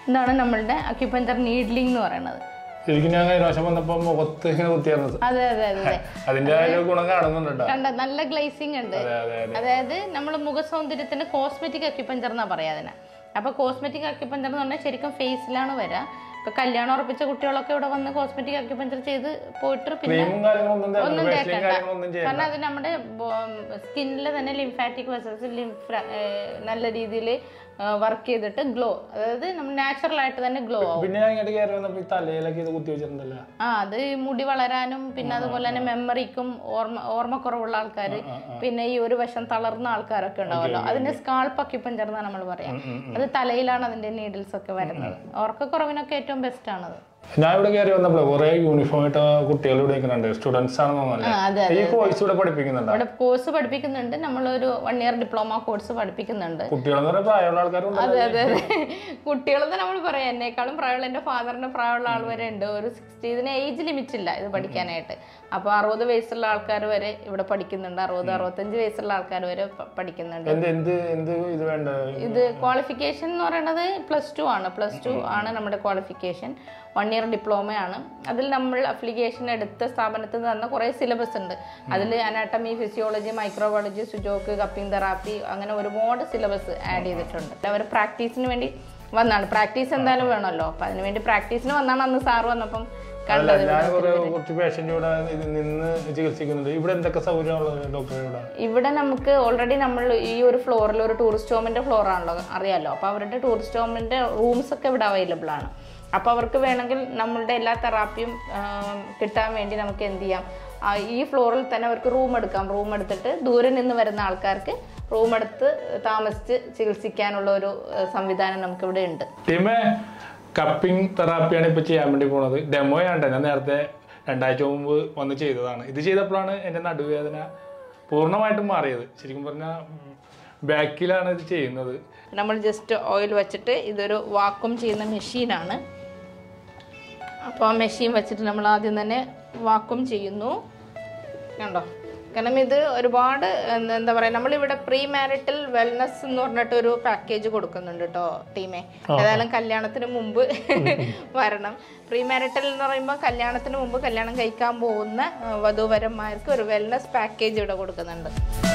ഇതാണ് നമ്മളുടെ അക്യുപഞ്ചർ നീഡ്ലിംഗ് എന്ന് പറയുന്നത്
ശരിക്കും ഞാൻ കഴിഞ്ഞ പ്രാവശ്യം വന്നപ്പോ മുഖത്ത് ഇങ്ങനെ കുത്തിയായിരുന്നത്
അതെ അതെ അതെ അതെ
അതിന്റെ ആ ഒരു ഗുണം കാണുന്നുണ്ട് കേട്ടോ
കണ്ട നല്ല ഗ്ലേസിംഗ് ഉണ്ട്
അതെ അതെ അതെ
അതായത് നമ്മൾ മുഖ സൗന്ദര്യത്തിന് കോസ്മെറ്റിക് അക്യുപഞ്ചർ എന്നാ പറയാ അതിനെ അപ്പൊ കോസ്മെറ്റിക് അക്യുപഞ്ചർ എന്ന് പറഞ്ഞാൽ ശരിക്കും ഫേസിലാണ് വരാ ഇപ്പൊ കല്യാണം ഉറപ്പിച്ച കുട്ടികളൊക്കെ ഇവിടെ വന്ന് കോസ്മെറ്റിക് അക്യുപഞ്ചർ ചെയ്ത് പോയിട്ട് പിന്നെ
ക്രീമും കാര്യങ്ങളൊന്നും തേക്കണ്ട
ഒന്നും
ഫേഷ്യലും
തേക്കണ്ട
കാര്യങ്ങളൊന്നും ചെയ്യണ്ട
കാരണം അത് നമ്മുടെ സ്കിന്നിൽ തന്നെ ലിംഫാറ്റിക് വെസൽസ് ലിംഫ് നല്ല രീതിയിൽ വർക്ക് ചെയ്തിട്ട് ഗ്ലോ അതായത് നമ്മൾ നാച്ചുറൽ ആയിട്ട് തന്നെ ഗ്ലോ ആവും
പിന്നെ ഞാൻ ഇങ്ങോട്ട് കയറി വന്നപ്പോ ഈ തലയിലൊക്കെ ഇത് കുത്തി വെച്ചിട്ടുണ്ടല്ലോ
ആ അത് ഈ മുടി വളരാനും പിന്നെ അതുപോലെ തന്നെ മെമ്മറിക്കും ഓർമ്മ ഓർമ്മക്കുറവുള്ള ആൾക്കാർ പിന്നെ ഈ ഒരു വശം തളർന്ന ആൾക്കാരൊക്കെ ഉണ്ടാവുമല്ലോ അതിന് സ്കാൾപ്പ് അക്യുപഞ്ചർ എന്നാണ് നമ്മൾ പറയാം അത് തലയിലാണ് അതിന്റെ നീഡിൽസ് ഒക്കെ വരുന്നത് ഓർക്കക്കുറവിനൊക്കെ ഏറ്റവും ബെസ്റ്റ് ആണത്
ഞാൻ ഇവിടെ കയറി വന്നപ്പോൾ കുറെ യൂണിഫോം ആയിട്ട് കുട്ടികൾ ഇവിടെ നിൽക്കുന്നുണ്ട് സ്റ്റുഡൻസ് ആണെന്ന്
ആ, അതെ,
തോന്നുന്നല്ലേ ഈ കോഴ്സ് ഇവിടെ പഠിപ്പിക്കുന്നുണ്ടോ
ഇവിടെ കോഴ്സ് പഠിപ്പിക്കുന്നുണ്ട് നമ്മളൊരു വൺ ഇയർ ഡിപ്ലോമ കോഴ്സ് പഠിപ്പിക്കുന്നുണ്ട്
കുട്ടികളെന്ന് പറയുമ്പോൾ പ്രായമുള്ള ആൾക്കാരുണ്ട്
അതെ അതെ അതെ കുട്ടികളെന്ന് നമ്മൾ പറയാം എന്നെക്കാളും പ്രായമുള്ള എൻ്റെ ഫാദറിന്റെ പ്രായമുള്ള ആൾ വരെ ഉണ്ട് ഒരു സിക്സ്റ്റി ഇതിന് ഏജ് ലിമിറ്റ് ഇല്ല ഇത് പഠിക്കാനായിട്ട് അപ്പോൾ അറുപത് വയസ്സുള്ള ആൾക്കാർ വരെ ഇവിടെ പഠിക്കുന്നുണ്ട് അറുപത് അറുപത്തഞ്ച് വയസ്സുള്ള ആൾക്കാർ വരെ പ- പഠിക്കുന്നുണ്ട്
എന്ത് എന്ത് എന്ത് ഇത് വേണ്ട
ഇത് ക്വാളിഫിക്കേഷൻ എന്ന് പറയുന്നത് പ്ലസ് ടു ആണ് പ്ലസ് ടു ആണ് നമ്മുടെ ക്വാളിഫിക്കേഷൻ വൺ ഇയർ ഡിപ്ലോമയാണ് അതിൽ നമ്മൾ അപ്ലിക്കേഷൻ എടുത്ത സ്ഥാപനത്തിൽ നിന്ന് തന്ന കുറേ സിലബസ് ഉണ്ട് അതിൽ anatomy physiology microbiology Sujok cupping therapy അങ്ങനെ ഒരുപാട് സിലബസ് ആഡ് ചെയ്തിട്ടുണ്ട് അവർ പ്രാക്ടീസിന് വേണ്ടി വന്നാണ് പ്രാക്ടീസ് എന്തായാലും വേണമല്ലോ അപ്പം അതിന് വേണ്ടി പ്രാക്ടീസിന് വന്നാണ് അന്ന് സാറ് വന്നപ്പം
അല്ല
കണ്ടത്
ഞാൻ കുറെ കുറച്ച് പേഷ്യന്റ് ഇവിടെ ഇത് നിന്ന് ചികിത്സിക്കുന്നുണ്ട് ഇവിടെ എന്തൊക്കെ സൗകര്യമുള്ളത് ഡോക്ടർ ഇവിടെ
ഇവിടെ നമുക്ക് ഓൾറെഡി നമ്മൾ ഈ ഒരു ഫ്ലോറിൽ ഒരു ടൂറിസ്റ്റ് ഹോമിന്റെ ഫ്ലോർ ആണല്ലോ അറിയാലോ അപ്പോൾ അവരുടെ ടൂറിസ്റ്റ് ഹോമിന്റെ റൂംസ് ഒക്കെ ഇവിടെ അവൈലബിൾ ആണ് അപ്പോൾ അവർക്ക് വേണമെങ്കിൽ നമ്മളുടെ എല്ലാ തെറാപ്പിയും കിട്ടാൻ വേണ്ടി നമുക്ക് എന്ത് ചെയ്യാം ആ, ഈ ഫ്ലോറിൽ തന്നെ അവർക്ക് റൂം എടുക്കാം റൂം എടുത്തിട്ട് ദൂരെ നിന്ന് വരുന്ന ആൾക്കാർക്ക് റൂം എടുത്ത് താമസിച്ച് ചികിത്സിക്കാനുള്ള ഒരു ആ, സംവിധാനം നമുക്കിവിടെ ഉണ്ട്
ടീമേ കപ്പിംഗ് തെറാപ്പിയാണ് ഇപ്പൊ ചെയ്യാൻ വേണ്ടി പോണത് ഡെമോയാണ് ഞാൻ നേരത്തെ രണ്ടാഴ്ച മുമ്പ് വന്ന് ചെയ്തതാണ് ഇത് ചെയ്തപ്പോഴാണ് എൻ്റെ നടുവേദന പൂർണ്ണമായിട്ടും മാറിയത് ശരിക്കും പറഞ്ഞാൽ ബാക്കിലാണ് ഇത് ചെയ്യുന്നത്
നമ്മൾ ജസ്റ്റ് ഓയിൽ വെച്ചിട്ട് ഇതൊരു വാക്വം ചെയ്യുന്ന മെഷീനാണ് അപ്പോൾ ആ മെഷീൻ വെച്ചിട്ട് നമ്മൾ ആദ്യം തന്നെ വാക്വം ചെയ്യുന്നു കണ്ടോ കാരണം ഇത് ഒരുപാട് എന്താ എന്താ പറയുക നമ്മളിവിടെ പ്രീ മാരിറ്റൽ വെൽനസ് എന്ന് പറഞ്ഞിട്ട് ഒരു പാക്കേജ് കൊടുക്കുന്നുണ്ട് കേട്ടോ ടീമേ ഏതായാലും കല്യാണത്തിന് മുമ്പ് വരണം പ്രീ മാരിറ്റൽ എന്ന് പറയുമ്പോൾ കല്യാണത്തിന് മുമ്പ് കല്യാണം കഴിക്കാൻ പോകുന്ന ആ, വധൂവരന്മാർക്ക് ഒരു വെൽനസ് പാക്കേജ് ഇവിടെ കൊടുക്കുന്നുണ്ട്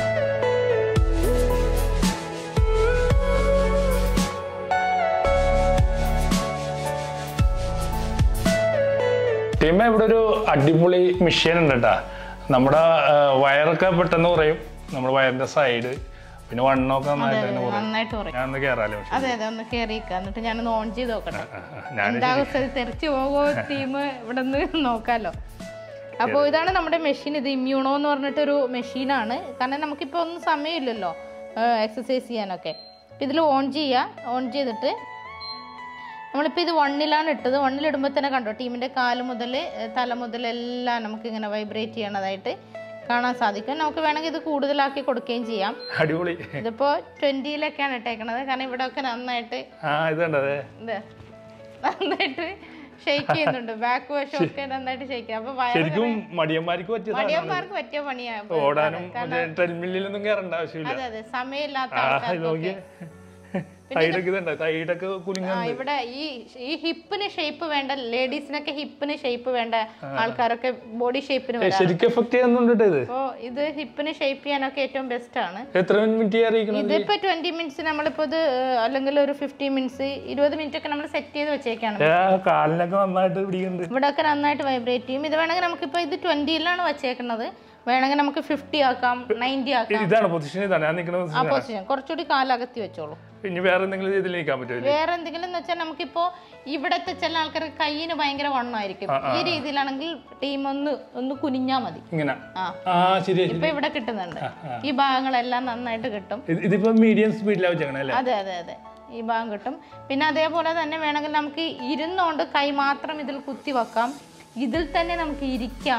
ടീമേ ഇവിടെ ഒരു അടിപൊളി മെഷീൻ ഉണ്ട് കേട്ടാ നമ്മുടെ ആ, വയറൊക്കെ പെട്ടെന്ന് കുറയും നമ്മുടെ വയറിന്റെ സൈഡ് പിന്നെ വണ്ണമൊക്കെ നന്നായിട്ട് തന്നെ കുറയും
നന്നായിട്ട് പറയും
ഞാൻ ഒന്ന് കയറാലോ
അതെ അതെ ഒന്ന് കയറിയിരിക്കുക എന്നിട്ട് ഞാനൊന്ന് ഓൺ ചെയ്ത് നോക്കട്ടെ
ഞാൻ
എന്താകും സ്ഥലം തെറിച്ച് പോകുമോ ടീം ഇവിടെ നിന്ന് നോക്കാലോ അപ്പോൾ ഇതാണ് നമ്മുടെ മെഷീൻ ഇത് ഇമ്മ്യൂണോ എന്ന് പറഞ്ഞിട്ടൊരു മെഷീനാണ് കാരണം നമുക്കിപ്പോൾ ഒന്നും സമയമില്ലല്ലോ എക്സസൈസ് ചെയ്യാനൊക്കെ ഇതിൽ ഓൺ ചെയ്യുക ഓൺ ചെയ്തിട്ട് നമ്മളിപ്പോൾ ഇത് വണ്ണിലാണ് ഇട്ടത് വണ്ണിലിടുമ്പോൾ തന്നെ കണ്ടോ ടീമിൻ്റെ കാല് മുതൽ തല മുതൽ എല്ലാം നമുക്ക് ഇങ്ങനെ വൈബ്രേറ്റ് ചെയ്യണതായിട്ട് കാണാൻ സാധിക്കും നമുക്ക് വേണമെങ്കിൽ ഇത് കൂടുതലാക്കി കൊടുക്കുകയും ചെയ്യാം
അടിപൊളി
ഇതിപ്പോൾ ട്വൻറ്റിയിലൊക്കെയാണ് ഇട്ടേക്കണത് കാരണം ഇവിടെ ഒക്കെ നന്നായിട്ട്
ആ ഇതുണ്ട് അതെ
ഇത് നന്നായിട്ട് ഷെയ്ക്ക് ചെയ്യുന്നുണ്ട് ബാക്ക് വശം ഒക്കെ നന്നായിട്ട് ഷെയ്ക്ക് ചെയ്യും അപ്പൊ വയറ്
ശരിക്കും മടിയന്മാർക്ക് പറ്റിയ സാധനം
മടിയന്മാർക്ക് പറ്റിയ പണിയാണ്
ഓടാനും മറ്റേ ട്രെഡ്മില്ലിലൊന്നും കയറേണ്ട ആവശ്യമില്ല
അതെ അതെ സമയമില്ലാത്ത
ആ
ആൾക്കാർക്കൊക്കെ
നോക്കിയേ സൈഡൊക്കെ ഇതുണ്ട് സൈഡൊക്കെ കുലുങ്ങ
ആ ഇവിടെ ഈ ഈ ഹിപ്പിന് ഷേപ്പ് വേണ്ട ലേഡീസിനൊക്കെ ഹിപ്പിന് ഷേപ്പ് വേണ്ട ആൾക്കാരൊക്കെ ബോഡി ഷേപ്പിന് വരാം
ശരിക്കും എഫക്ട് ചെയ്യുന്നുണ്ട് ട്ടോ ഇത്
അപ്പോൾ ഇത് ഹിപ്പിന് ഷേപ്പ് ചെയ്യാനൊക്കെ ഏറ്റവും ബെസ്റ്റ് ആണ്
എത്ര മിനിറ്റ് അറിയിക്കണം
ഇതിപ്പോ ട്വന്റി മിനിറ്റ്സ് നമ്മളിപ്പോ ഇത് ഏഹ്, അല്ലെങ്കിൽ ഒരു ഫിഫ്റ്റീൻ മിനിറ്റ്സ് ഇരുപത് മിനിറ്റ് ഒക്കെ നമ്മൾ സെറ്റ് ചെയ്ത് വെച്ചേക്കാണ്
കാലിനൊക്കെ നന്നായിട്ട് പിടിക്കുന്നുണ്ട്
ഇവിടെ ഒക്കെ നന്നായിട്ട് വൈബ്രേറ്റ് ചെയ്യും ഇത് വേണമെങ്കിൽ നമുക്കിപ്പോൾ ഇത് ട്വന്റിയിലാണ് വെച്ചേക്കുന്നത് വേണമെങ്കിൽ നമുക്ക് ഫിഫ്റ്റി ആക്കാം നയൻറ്റി ആക്കാം
ഇതാണ് പൊസിഷൻ ഇതാണ് ഞാൻ നിൽക്കുന്ന
ആ
പൊസിഷൻ
പൊസിഷൻ കുറച്ചുകൂടി കാലകത്തി വെച്ചോളൂ
ഇനി വേറെ എന്തെങ്കിലും ഇതിൽ നിൽക്കാൻ പറ്റുമോ
വേറെ എന്തെങ്കിലും എന്ന് വെച്ചാൽ നമുക്കിപ്പോ ഇവിടത്തെ ചില ആൾക്കാർക്ക് കയ്യിന് ഭയങ്കര വണ്ണമായിരിക്കും ഈ രീതിയിലാണെങ്കിൽ ടീം ഒന്ന് ഒന്ന് കുനിഞ്ഞാ മതി
ഇങ്ങനെ
ആ
ആ ശരി ശരി
ഇപ്പൊ ഇവിടെ കിട്ടുന്നുണ്ട് ഈ ഭാഗങ്ങളെല്ലാം നന്നായിട്ട് കിട്ടും
ഇത് ഇതിപ്പോ മീഡിയം സ്പീഡിലാണ് വെച്ചേക്കണേ അല്ലേ
അതെ അതെ അതെ ഈ ഭാഗം കിട്ടും പിന്നെ അതേപോലെ തന്നെ വേണമെങ്കിൽ നമുക്ക് ഇരുന്നുകൊണ്ട് കൈ മാത്രം ഇതിൽ കുത്തി വെക്കാം ഇതിൽ തന്നെ നമുക്ക് ഇരിക്കാം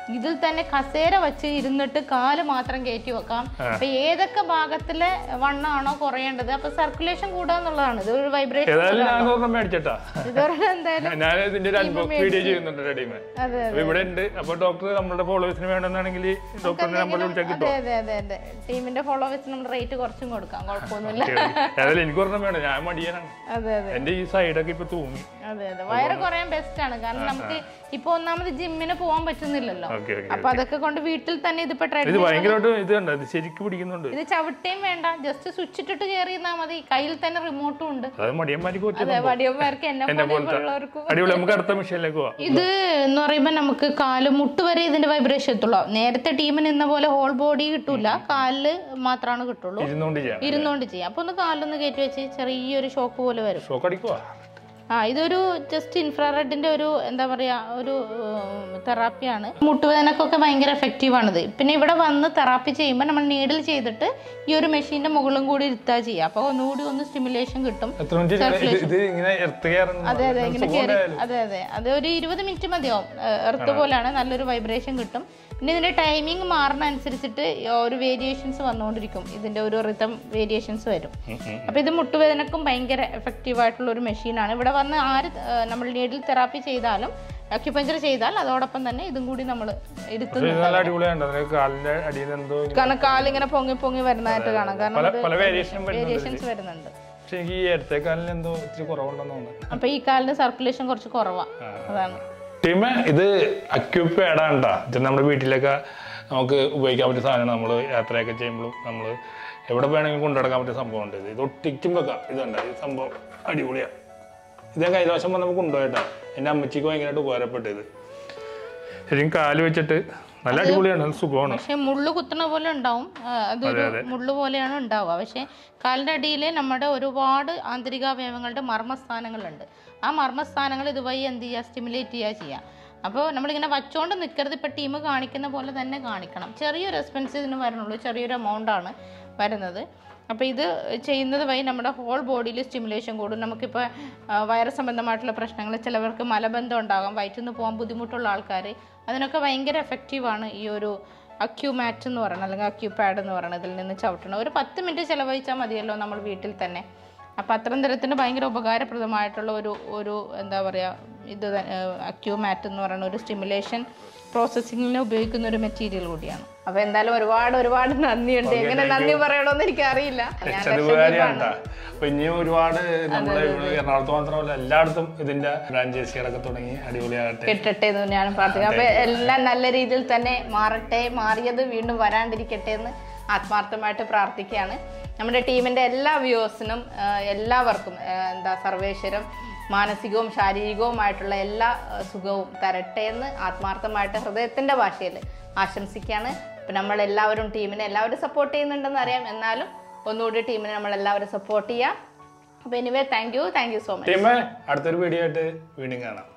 ഇതിൽ തന്നെ കസേര വെച്ച് ഇരുന്നിട്ട് കാല് മാത്രം കയറ്റി വെക്കാം അപ്പൊ ഏതൊക്കെ ഭാഗത്തിലെ വണ്ണാണോ കുറയേണ്ടത് അപ്പൊ സർക്കുലേഷൻ കൂടാന്നുള്ളതാണ് ഇത് ഒരു വൈബ്രേഷൻ
ഏതായാലും ഞാൻ ഒരെണ്ണം മേടിച്ചട്ടാ
ഇതൊരെണ്ണം എന്തായാലും
ഞാൻ ഇതിന്റെ ഒരു അൺബോക്സ് വീഡിയോ ചെയ്യുന്നുണ്ട് റെഡിമേ
അതെ
അപ്പൊ ഇവിടെ ഉണ്ട് അപ്പൊ ഡോക്ടർ നമ്മുടെ ഫോളോവേഴ്സിന് വേണമെന്നാണെങ്കിൽ ഡോക്ടറിനെ നമ്പർ വിളിച്ചാൽ കിട്ടും
അതെ അതെ അതെ അതെ ടീമിന്റെ ഫോളോവേഴ്സിന് നമ്മൾ റേറ്റ് കുറച്ചും കൊടുക്കാം കുഴപ്പമൊന്നുമില്ല
ഏതായാലും എനിക്ക് ഒരെണ്ണം വേണം ഞാൻ മടിയനാണ്
അതെ അതെ
എന്റെ ഈ സൈഡൊക്കെ ഇപ്പൊ തൂങ്ങി
അതെ അതെ വയറ് കുറയാൻ ബെസ്റ്റ് ആണ് കാരണം നമുക്ക് ഇപ്പൊ ഒന്നാമത് ജിമ്മിന് പോകാൻ പറ്റുന്നില്ലല്ലോ
ഓക്കെ ഓക്കെ
അപ്പൊ അതൊക്കെ കൊണ്ട് വീട്ടിൽ തന്നെ ഇതിപ്പോ
ഇത്
ട്രെഡ്
ഭയങ്കരമായിട്ട് ഇത് കണ്ട ഇത് ശരിക്കും പിടിക്കുന്നുണ്ട്
ഇത് ചവിട്ടേം വേണ്ട ജസ്റ്റ് സ്വിച്ച് ഇട്ടിട്ട് കയറി ഇരുന്നാ മതി കയ്യിൽ തന്നെ റിമോട്ടും ഉണ്ട്
അതായത് മടിയന്മാർക്ക് പറ്റിയ
അതെ വടിയന്മാർക്ക് എന്നെ
എന്നെ പോലത്തെ
പോലെയുള്ളവർക്കും
അടിപൊളി നമുക്ക് അടുത്ത മിഷനിലേക്ക് പോവാം
ഇത് എന്ന് പറയുമ്പോൾ നമുക്ക് കാല് മുട്ട് വരെ ഇതിന്റെ വൈബ്രേഷൻ എത്തുള്ളൂ നേരത്തെ ടീമിന് നിന്ന പോലെ ഹോൾ ബോഡി കിട്ടൂല കാലില് മാത്രമാണ് കിട്ടുള്ളൂ
ഇരുന്നുകൊണ്ട് ചെയ്യാം
ഇരുന്നോണ്ട് ചെയ്യാം അപ്പൊ ഒന്ന് കാലൊന്ന് കയറ്റി വെച്ച് ചെറിയൊരു ഷോക്ക് പോലെ വരും
ഷോക്ക് അടിക്കുവാ
ആ ഇതൊരു ജസ്റ്റ് ഇൻഫ്രാറെഡിന്റെ ഒരു എന്താ പറയാ ഒരു തെറാപ്പിയാണ് മുട്ടുവേദനക്കൊക്കെ ഭയങ്കര എഫക്റ്റീവ് ആണിത് പിന്നെ ഇവിടെ വന്ന് തെറാപ്പി ചെയ്യുമ്പോൾ നമ്മൾ നീഡിൽ ചെയ്തിട്ട് ഈ ഒരു മെഷീന്റെ മുകളിലും കൂടി ഇരുത്താ ചെയ്യുക അപ്പോൾ ഒന്നുകൂടി ഒന്ന് സ്റ്റിമുലേഷൻ കിട്ടും
എത്ര മിനിറ്റ് ഇത് ഇത് ഇങ്ങനെ എർത്ത്
അതെ അതെ ഇങ്ങനെ കയറി
കയറുന്നു
അതെ അതെ അത് ഒരു ഇരുപത് മിനിറ്റ് മതിയാവും എർത്ത് പോലെയാണ് നല്ലൊരു വൈബ്രേഷൻ കിട്ടും പിന്നെ ഇതിന്റെ ടൈമിംഗ് മാറുന്ന അനുസരിച്ചിട്ട് ഒരു വേരിയേഷൻസ് വന്നുകൊണ്ടിരിക്കും ഇതിന്റെ ഒരു റിതം വേരിയേഷൻസ് വരും അപ്പൊ ഇത് മുട്ടുവേദനക്കും ഭയങ്കര എഫക്റ്റീവ് ആയിട്ടുള്ള ഒരു മെഷീനാണ് ഇവിടെ വന്ന് ആര് ഏഹ്, നമ്മൾ നീഡിൽ തെറാപ്പി ചെയ്താലും അക്യുപഞ്ചർ ചെയ്താൽ അതോടൊപ്പം തന്നെ ഇതും കൂടി നമ്മൾ ഇരുത്തുന്നു
നല്ല അടിപൊളിയാണ് അതിന് കാലിന്റെ അടിയിൽ എന്തോ ഇങ്ങനെ-
കാരണം കാലിങ്ങനെ പൊങ്ങി പൊങ്ങി വരുന്നതായിട്ട് കാണാം കാരണം
പല പല വേരിയേഷനും വരുന്നുണ്ട്
വേരിയേഷൻസ് വരുന്നുണ്ട്
പക്ഷെ എനിക്ക് ഈ ഇടത്തെ കാലിന് എന്തോ ഇച്ചിരി കുറവുണ്ടെന്ന് തോന്നുന്നു
അപ്പൊ ഈ കാലിന് സർക്കുലേഷൻ കുറച്ച് കുറവാ അതാണ്
ടീമേ ഇത് അക്യൂപ്പേഡാണ് കേട്ടോ ഇത് നമ്മുടെ വീട്ടിലൊക്കെ നമുക്ക് ഉപയോഗിക്കാൻ പറ്റിയ സാധനമാണ് നമ്മൾ യാത്രയൊക്കെ ചെയ്യുമ്പോൾ നമ്മൾ എവിടെ വേണമെങ്കിലും കൊണ്ടുനടക്കാൻ പറ്റിയ സംഭവമുണ്ട് ഇത് ഇത് ഒട്ടിച്ചും വെക്കാം ഇതുണ്ട് ഈ സംഭവം അടിപൊളിയാണ് ഇത് ഞാൻ കൈലാശം വന്നപ്പോൾ കൊണ്ടുപോയിട്ടാ എൻ്റെ അമ്മച്ചിക്ക് ഭയങ്കരമായിട്ട് ഉപകാരപ്പെട്ടു ഇത് ശരിക്കും കാല് വെച്ചിട്ട് നല്ല അടിപൊളിയാണ് നല്ല സുഖമാണ്
പക്ഷെ മുള്ളു കുത്തണ പോലെ ഉണ്ടാവും ആ, അതൊരു മുള്ളു പോലെയാണ് ഉണ്ടാവുക പക്ഷെ കാലിന്റെ അടിയിൽ നമ്മുടെ ഒരുപാട് ആന്തരികാവയവങ്ങളുടെ മർമ്മസ്ഥാനങ്ങളുണ്ട് ആ മർമ്മസ്ഥാനങ്ങൾ ഇതുവഴി എന്ത് ചെയ്യുക സ്റ്റിമുലേറ്റ് ചെയ്യുക ചെയ്യുക അപ്പോൾ നമ്മളിങ്ങനെ വച്ചോണ്ട് നിൽക്കരുത് ഇപ്പം ടീം കാണിക്കുന്ന പോലെ തന്നെ കാണിക്കണം ചെറിയൊരു എക്സ്പെൻസ് ഇതിന് വരണുള്ളൂ ചെറിയൊരു എമൗണ്ട് ആണ് വരുന്നത് അപ്പോൾ ഇത് ചെയ്യുന്നത് വഴി നമ്മുടെ ഹോൾ ബോഡിയിൽ സ്റ്റിമുലേഷൻ കൂടും നമുക്കിപ്പോൾ വൈറസ് സംബന്ധമായിട്ടുള്ള പ്രശ്നങ്ങൾ ചിലവർക്ക് മലബന്ധം ഉണ്ടാകാം വയറ്റിൽ നിന്ന് പോകാൻ ബുദ്ധിമുട്ടുള്ള ആൾക്കാർ അതിനൊക്കെ ഭയങ്കര എഫക്റ്റീവാണ് ഈ ഒരു അക്യൂ മാറ്റ് എന്ന് പറയുന്നത് അല്ലെങ്കിൽ അക്യൂ പാഡ് എന്ന് പറയുന്നത് ഇതിൽ നിന്ന് ചവിട്ടണം ഒരു പത്ത് മിനിറ്റ് ചിലവഴിച്ചാൽ മതിയല്ലോ നമ്മൾ വീട്ടിൽ തന്നെ അപ്പം അത്തരം തരത്തിന് ഭയങ്കര ഉപകാരപ്രദമായിട്ടുള്ള ഒരു ഒരു എന്താ പറയുക ഇത് അക്യൂ മാറ്റ് എന്ന് പറയുന്ന ഒരു സ്റ്റിമുലേഷൻ പ്രോസസ്സിങ്ങിന് ഉപയോഗിക്കുന്ന ഒരു മെറ്റീരിയൽ കൂടിയാണ് അപ്പോൾ എന്തായാലും ഒരുപാട് ഒരുപാട് നന്ദിയുണ്ട് എങ്ങനെ നന്ദി പറയണമെന്ന് എനിക്കറിയില്ല ഞാൻ
ചെറുപകാരിയാണ് കേട്ടോ അപ്പൊ ഇനിയും ഒരുപാട് നമ്മുടെ ഇവിടെ എറണാകുളത്ത് മാത്രമല്ല എല്ലായിടത്തും ഇതിന്റെ ഫ്രാഞ്ചൈസികളൊക്കെ തുടങ്ങി അടിപൊളിയാകട്ടെ
കിട്ടട്ടെ എന്ന് ഞാൻ പ്രാർത്ഥിക്കുന്നു അപ്പോൾ എല്ലാം നല്ല രീതിയിൽ തന്നെ മാറട്ടെ മാറിയത് വീണ്ടും വരാണ്ടിരിക്കട്ടെ എന്ന് ആത്മാർത്ഥമായിട്ട് പ്രാർത്ഥിക്കുകയാണ് നമ്മുടെ ടീമിൻ്റെ എല്ലാ വ്യൂവേഴ്സിനും എല്ലാവർക്കും ആ, എന്താ സർവേശ്വരം മാനസികവും ശാരീരികവുമായിട്ടുള്ള എല്ലാ ആ, സുഖവും തരട്ടെ എന്ന് ആത്മാർത്ഥമായിട്ട് ഹൃദയത്തിൻ്റെ ഭാഷയിൽ ആശംസിക്കുകയാണ് ഇപ്പം നമ്മളെല്ലാവരും ടീമിനെ എല്ലാവരും സപ്പോർട്ട് ചെയ്യുന്നുണ്ടെന്ന് അറിയാം എന്നാലും ഒന്നുകൂടി ടീമിനെ നമ്മളെല്ലാവരും സപ്പോർട്ട് ചെയ്യാം അപ്പോൾ anyway thank you thank you so much
ടീമേ അടുത്തൊരു വീഡിയോ ആയിട്ട് വീണ്ടും കാണാം